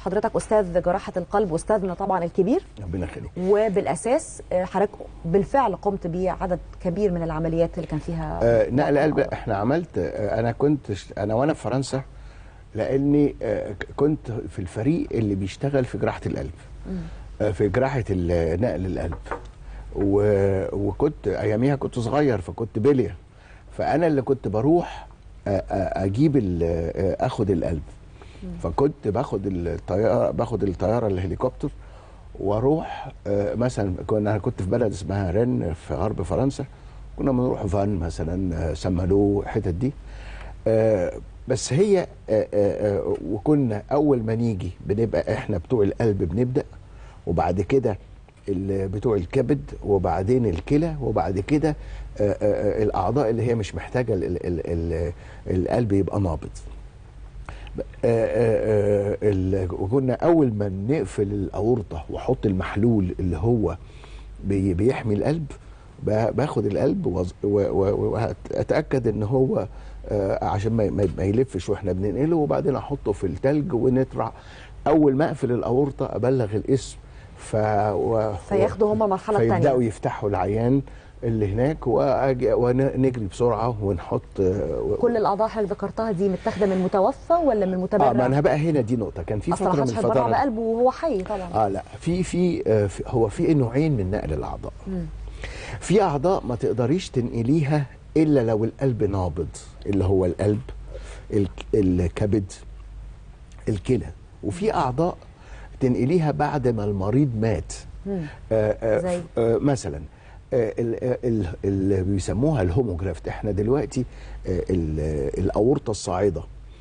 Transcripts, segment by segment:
حضرتك استاذ جراحه القلب واستاذنا طبعا الكبير ربنا يخليك وبالاساس آه، حضرتك بالفعل قمت بعدد كبير من العمليات اللي كان فيها آه نقل قلب احنا عملت آه انا كنت ش- انا وانا في فرنسا لاني آه ك- كنت في الفريق اللي بيشتغل في جراحه القلب آه في جراحه ال- نقل القلب و- وكنت اياميها كنت صغير فكنت بليه فانا اللي كنت بروح آه، آه، اجيب ال- آه، اخد القلب فكنت باخد الطياره باخد الطياره الهليكوبتر واروح آه، مثلا كنا انا كنت في بلد اسمها رين في غرب فرنسا كنا بنروح فان مثلا آه، سمالو الحتت دي آه، بس هي آه، آه، آه، وكنا اول ما نيجي بنبقى احنا بتوع القلب بنبدا وبعد كده ال- بتوع الكبد وبعدين الكلى وبعد كده آه، آه، آه، الاعضاء اللي هي مش محتاجه ال- ال- ال- القلب يبقى نابض آه، آه، آه، ال- وكنا اول ما نقفل الاورطه واحط المحلول اللي هو بي- بيحمي القلب ب- باخد القلب وأز- و- و- واتاكد ان هو آه، عشان ما- ما ما يلفش واحنا بننقله وبعدين احطه في التلج ونطرع اول ما اقفل الاورطه ابلغ الاسم ف و... فياخدوا هم المرحله فيبداوا الثانيه يفتحوا العيان اللي هناك وأجي- ونجري بسرعه ونحط آه، كل الاعضاء اللي ذكرتها دي متاخده من المتوفى ولا من المتبرع اه ما انا بقى هنا دي نقطه كان في اصل فتره من محدش هيتبرع الفترات بقلبه وهو حي طبعا اه لا في في آه في- هو في نوعين من نقل الاعضاء في اعضاء ما تقدريش تنقليها الا لو القلب نابض اللي هو القلب الك- الكبد الكلى وفي اعضاء تنقليها بعد ما المريض مات مم. آه آه زي؟ آه مثلا آه ال- آه، ال- اللي بيسموها الهوموجرافت احنا دلوقتي آه ال- الاورطه الصاعده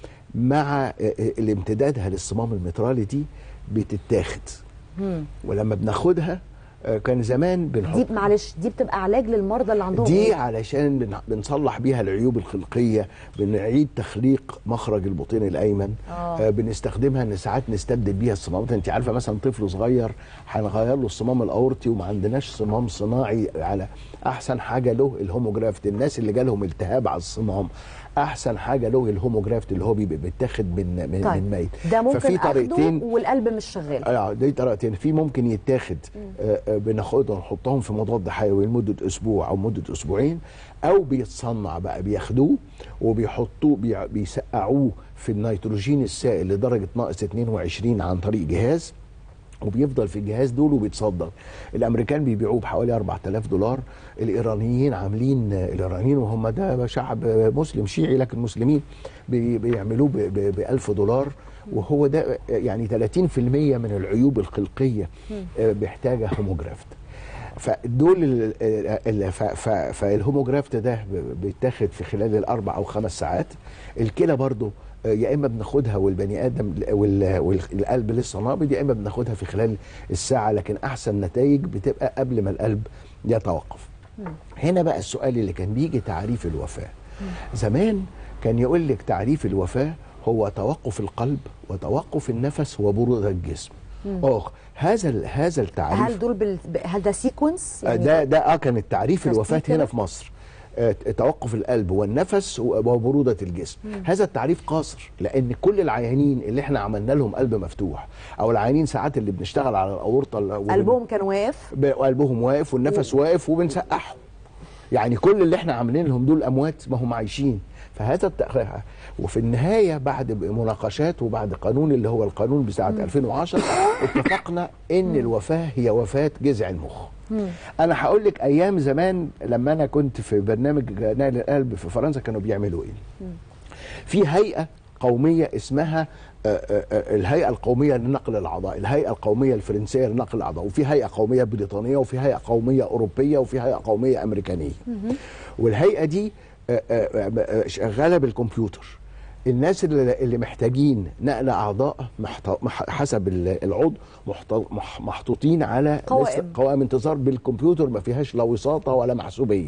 مع آه، آه، الامتدادها للصمام المترالي دي بتتاخد مم. ولما بناخدها آه، كان زمان بنحط دي معلش دي بتبقى علاج للمرضى اللي عندهم دي إيه؟ علشان بن- بنصلح بيها العيوب الخلقيه بنعيد تخليق مخرج البطين الايمن آه. آه بنستخدمها ان ساعات نستبدل بيها الصمامات انت عارفه مثلا طفل صغير هنغير له الصمام الاورطي وما عندناش صمام صناعي على احسن حاجه له الهوموجرافت الناس اللي جالهم التهاب على الصمام احسن حاجه له الهوموجرافت اللي هو بيبقى بيتاخد من من, طيب من ميت ده ممكن ففي اخده طريقتين والقلب مش شغال اه دي طريقتين في ممكن يتاخد آه، آه، بناخدهم نحطهم في مضاد حيوي لمده اسبوع او مده اسبوعين او بيتصنع بقى بياخدوه وبيحطوه بيع- بيسقعوه في النيتروجين السائل لدرجه ناقص 22 عن طريق جهاز وبيفضل في الجهاز دول وبيتصدر الامريكان بيبيعوه بحوالي 4000 دولار الايرانيين عاملين الايرانيين وهم ده شعب مسلم شيعي لكن مسلمين بي- بيعملوه ب 1000 دولار وهو ده يعني 30% من العيوب الخلقيه آه، محتاجه هوموجرافت فدول ال- ال- ف- ف- فالهوموجرافت ده ب- بيتاخد في خلال الاربع او خمس ساعات الكلى برضو آه، يا اما بناخدها والبني ادم وال- والقلب لسه نابض يا اما بناخدها في خلال الساعه لكن احسن نتائج بتبقى قبل ما القلب يتوقف هنا بقى السؤال اللي كان بيجي تعريف الوفاه زمان كان يقول لك تعريف الوفاه هو توقف القلب وتوقف النفس وبرود الجسم اخ هذا ال- هذا التعريف هل دول بال... هل ده سيكونس آه، ده ده اه كانت تعريف ترتيب الوفاه كده؟ هنا في مصر آه، توقف القلب والنفس و- وبروده الجسم هذا التعريف قاصر لان كل العيانين اللي احنا عملنا لهم قلب مفتوح او العيانين ساعات اللي بنشتغل على الاورطه ال- وبن- قلبهم كان واقف ب- وقلبهم واقف والنفس واقف وبنسقعهم يعني كل اللي احنا عاملين لهم دول اموات ما هم عايشين فهذا الت... وفي النهايه بعد مناقشات وبعد قانون اللي هو القانون بتاعه 2010 اتفقنا ان الوفاه هي وفاه جذع المخ انا هقول لك ايام زمان لما انا كنت في برنامج نقل القلب في فرنسا كانوا بيعملوا ايه في هيئه قوميه اسمها آه، آه، آه، الهيئه القوميه لنقل الاعضاء الهيئه القوميه الفرنسيه لنقل الاعضاء وفي هيئه قوميه بريطانيه وفي هيئه قوميه اوروبيه وفي هيئه قوميه امريكانيه والهيئه دي آه، آه، آه، شغاله بالكمبيوتر الناس اللي اللي محتاجين نقل اعضاء محت- مح- حسب ال- العضو محت- مح- محطوطين على قوائم. لسه- قوائم انتظار بالكمبيوتر ما فيهاش لا وساطه ولا محسوبيه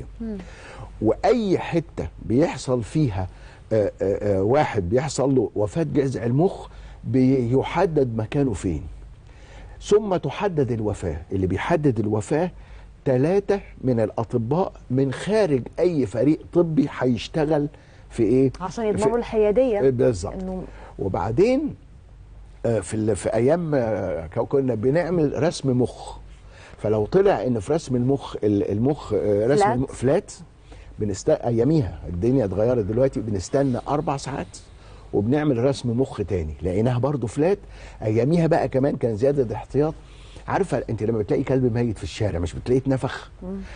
واي حته بيحصل فيها آه، آه، آه، واحد بيحصل له وفاه جذع المخ بيحدد مكانه فين ثم تحدد الوفاه اللي بيحدد الوفاه ثلاثة من الأطباء من خارج أي فريق طبي هيشتغل في إيه؟ عشان في- يضمنوا الحياديه بالظبط انه وبعدين آه، في ال- في ايام آه، كنا بنعمل رسم مخ فلو طلع ان في رسم المخ ال- المخ آه، رسم فلات. الم- فلات بنست اياميها الدنيا اتغيرت دلوقتي بنستنى اربع ساعات وبنعمل رسم مخ تاني لقيناها برضو فلات اياميها بقى كمان كان زياده احتياط عارفه انت لما بتلاقي كلب ميت في الشارع مش بتلاقيه اتنفخ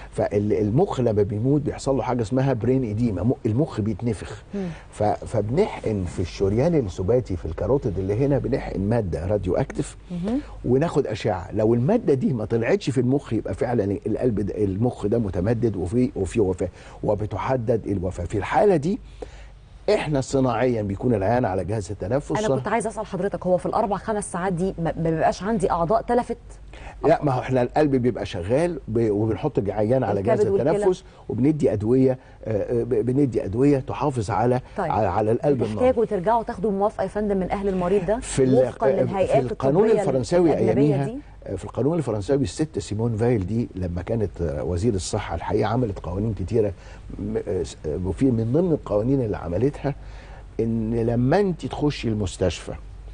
فالمخ لما بيموت بيحصل له حاجه اسمها برين ايديما م- المخ بيتنفخ ف- فبنحقن في الشريان السباتي في الكاروتيد اللي هنا بنحقن ماده راديو اكتف وناخد اشعه لو الماده دي ما طلعتش في المخ يبقى فعلا القلب ده المخ ده متمدد وفي وفي وفاه وبتحدد الوفاه في الحاله دي احنا صناعيا بيكون العيان على جهاز التنفس انا كنت عايزه اسال حضرتك هو في الاربع خمس ساعات دي ما ما بيبقاش عندي اعضاء تلفت لا ما هو احنا القلب بيبقى شغال ب- وبنحط عيان على جهاز الكبد والكلى. التنفس وبندي ادويه آه، آه، ب- بندي ادويه تحافظ على طيب. على, على القلب النار تحتاجوا ترجعوا تاخدوا موافقه يا فندم من اهل المريض ده في ال- وفقا في للهيئات القانون الطبية الفرنساوي الأجنبية اياميها دي في القانون الفرنساوي الست سيمون فايل دي لما كانت آه، وزير الصحه الحقيقه عملت قوانين كتيره م- آه، س- آه، وفي من ضمن القوانين اللي عملتها ان لما انت تخشي المستشفى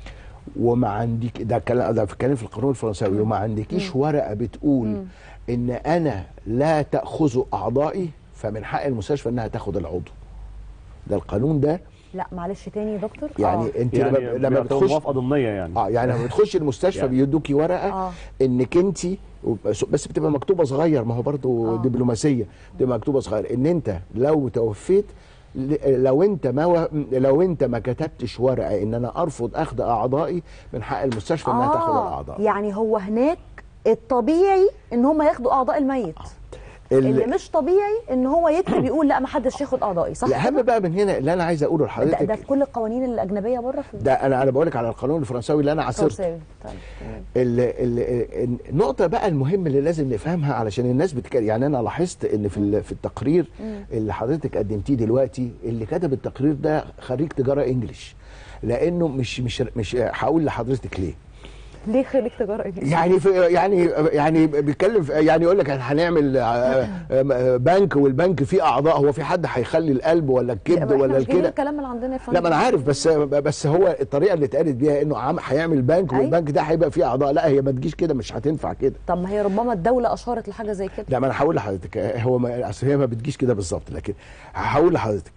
وما عندك ده كلام ده كلام في القانون الفرنساوي وما عندكيش ورقه بتقول ان انا لا تاخذوا اعضائي فمن حق المستشفى انها تاخد العضو ده القانون ده لا معلش تاني يا دكتور يعني آه. انت يعني لما لما بتاخد بتخش موافقه ضمنيه يعني اه يعني لما بتخشي المستشفى يعني. بيدوكي ورقه آه. انك انت بس بس بتبقى مكتوبه صغير ما هو برضو آه. دبلوماسيه بتبقى مكتوبه صغير ان انت لو توفيت ل- لو انت ما و... لو انت ما كتبتش ورقه ان انا ارفض اخذ اعضائي من حق المستشفى انها تاخد الاعضاء يعني هو هناك الطبيعي ان هم ياخدوا اعضاء الميت ال- اللي مش طبيعي ان هو يكتب يقول لا ما حدش ياخد اعضائي صح الاهم كده؟ بقى من هنا اللي انا عايز اقوله ده, لحضرتك ده في كل القوانين الاجنبيه بره في ده انا انا بقول لك على القانون الفرنساوي اللي انا عاصرته فرنساوي. طيب تمام. ال- ال- النقطة بقى المهم اللي لازم نفهمها علشان الناس بتتكلم يعني أنا لاحظت إن في ال- في التقرير اللي حضرتك قدمتيه دلوقتي اللي كتب التقرير ده خريج تجارة إنجليش لأنه مش مش مش هقول لحضرتك ليه ليه خريج تجاره انجليزي؟ يعني في يعني يعني بيتكلم في- يعني يقول لك هنعمل آه، آه، بنك والبنك فيه اعضاء هو في حد هيخلي القلب ولا الكبد إحنا ولا مش جايبين الكلى الكلام اللي عندنا يا فندم لا ما انا عارف بس بس هو الطريقه اللي اتقالت بيها انه عم هيعمل بنك أيوة. والبنك ده هيبقى فيه اعضاء لا هي ما تجيش كده مش هتنفع كده طب ما هي ربما الدوله اشارت لحاجه زي كده لا ما انا هقول لحضرتك آه، هو ما اصل هي ما بتجيش كده بالظبط لكن هقول لحضرتك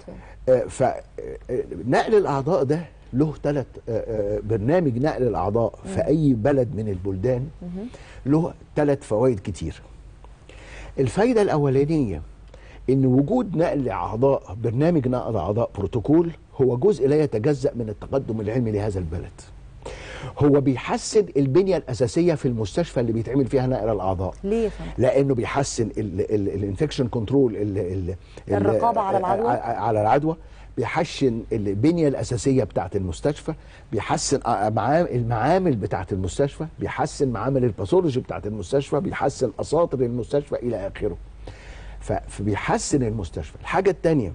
فنقل الاعضاء ده له ثلاث برنامج نقل الاعضاء في اي بلد من البلدان له ثلاث فوائد كتير الفايده الاولانيه ان وجود نقل اعضاء برنامج نقل اعضاء بروتوكول هو جزء لا يتجزا من التقدم العلمي لهذا البلد هو بيحسن البنيه الاساسيه في المستشفى اللي بيتعمل فيها نقل الاعضاء ليه يا فندم؟ لانه بيحسن الانفكشن كنترول الرقابة على العدوى؟ على العدوى بيحسن البنيه الاساسيه بتاعه المستشفى بيحسن معام- المعامل بتاعه المستشفى بيحسن معامل الباثولوجي بتاعه المستشفى بيحسن اساطر المستشفى الى اخره ف- فبيحسن المستشفى الحاجه الثانيه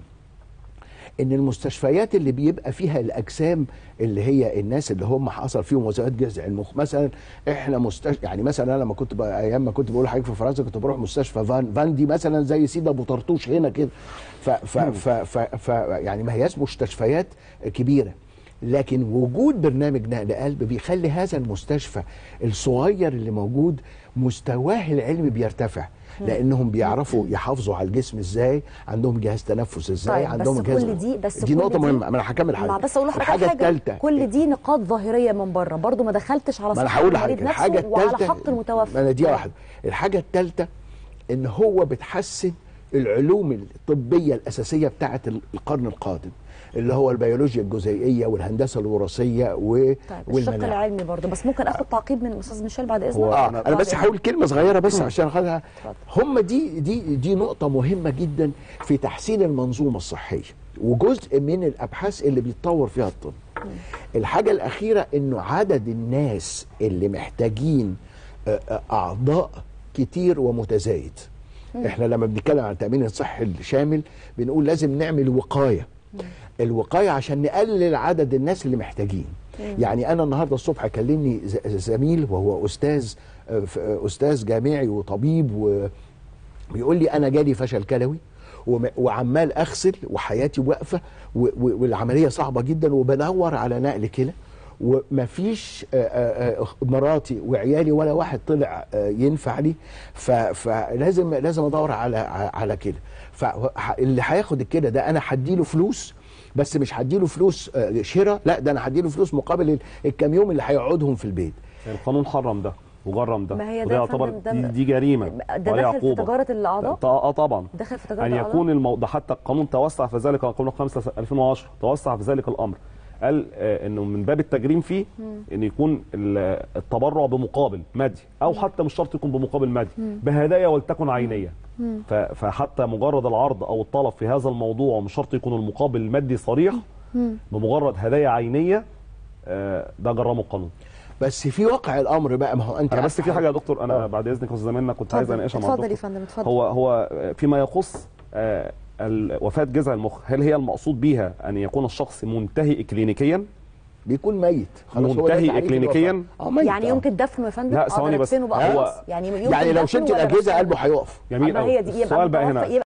ان المستشفيات اللي بيبقى فيها الاجسام اللي هي الناس اللي هم حصل فيهم وزارات جذع المخ مثلا احنا مستشفى يعني مثلا انا لما كنت بقى ايام ما كنت بقول لحضرتك في فرنسا كنت بروح مستشفى فان فان دي مثلا زي سيدا ابو طرطوش هنا كده ف ف ف ف ف يعني ما هياش مستشفيات كبيره لكن وجود برنامج نقل قلب بيخلي هذا المستشفى الصغير اللي موجود مستواه العلمي بيرتفع لانهم بيعرفوا يحافظوا على الجسم ازاي عندهم جهاز تنفس ازاي طيب عندهم بس جهاز كل دي بس دي كل نقطه مهمه ما انا هكمل حاجه مع بس اقول لحضرتك الحاجه حاجه الثالثه كل دي نقاط ظاهريه من بره برضو ما دخلتش على ما انا صحة هقول المريض لحضرتك الحاجه نفسه وعلى الثالثه حق المتوفى ما انا دي آه. واحده الحاجه الثالثه ان هو بتحسن العلوم الطبيه الاساسيه بتاعه القرن القادم اللي هو البيولوجيا الجزيئيه والهندسه الوراثيه و... طيب الشق والمناعه العلمي برضو بس ممكن اخد تعقيب من الاستاذ ميشيل بعد اذنك هو اه أنا- انا بس هقول كلمه صغيره بس عشان خدها اتفضل. هم دي دي دي نقطه مهمه جدا في تحسين المنظومه الصحيه وجزء من الابحاث اللي بيتطور فيها الطب الحاجه الاخيره انه عدد الناس اللي محتاجين آه، آه، اعضاء كتير ومتزايد احنا لما بنتكلم عن التامين الصحي الشامل بنقول لازم نعمل وقايه الوقايه عشان نقلل عدد الناس اللي محتاجين يعني انا النهارده الصبح كلمني ز- زميل وهو استاذ آه، ف- آه، استاذ جامعي وطبيب وبيقول لي انا جالي فشل كلوي وم- وعمال اغسل وحياتي واقفه و- و- والعمليه صعبه جدا وبدور على نقل كلى ومفيش آه، آه، آه، مراتي وعيالي ولا واحد طلع آه، ينفع لي ف- فلازم لازم ادور على على كده فاللي هياخد كده ده انا هديله فلوس بس مش هديله فلوس آه، شراء لا ده انا هديله فلوس مقابل ال- الكام يوم اللي هيقعدهم في البيت القانون حرم ده وجرم ده ما هي ده وده يا يعتبر فندم ده- دي, دي جريمه ده وهي داخل في عقوبة. تجارة الأعضاء؟ ط- اه طبعا داخل في تجارة ان الأعضاء؟ يكون الموضوع حتى القانون توسع في ذلك القانون 5 2010 توسع في ذلك الامر قال آه، انه من باب التجريم فيه ان يكون ال- التبرع بمقابل مادي او حتى مش شرط يكون بمقابل مادي بهدايا ولتكن عينيه ف- فحتى مجرد العرض او الطلب في هذا الموضوع مش شرط يكون المقابل المادي صريح بمجرد هدايا عينيه آه، ده جرمه القانون بس في واقع الامر بقى ما هو انت انا بس في حاجه يا دكتور انا آه. بعد اذنك يا استاذ زميلنا كنت عايز اتفضل. اناقشها مع اتفضل يا الدكتور فندم، اتفضل. هو هو فيما يخص آه، ال- وفاه جذع المخ هل هي المقصود بيها ان يكون الشخص منتهي اكلينيكيا بيكون ميت خلاص هو ده منتهي تعريف إكلينيكيا؟ الوفاة. اه ميت يعني آه. يمكن دفنه يا فندم لا، أقدر ثواني بس. أدفنه بقى هو- خلاص يعني يمكن يعني لو دفنه شلت ولا الاجهزه مش- قلبه هيقف جميل ما قوي هي دي يبقى السؤال بقى متوفى- هنا يبقى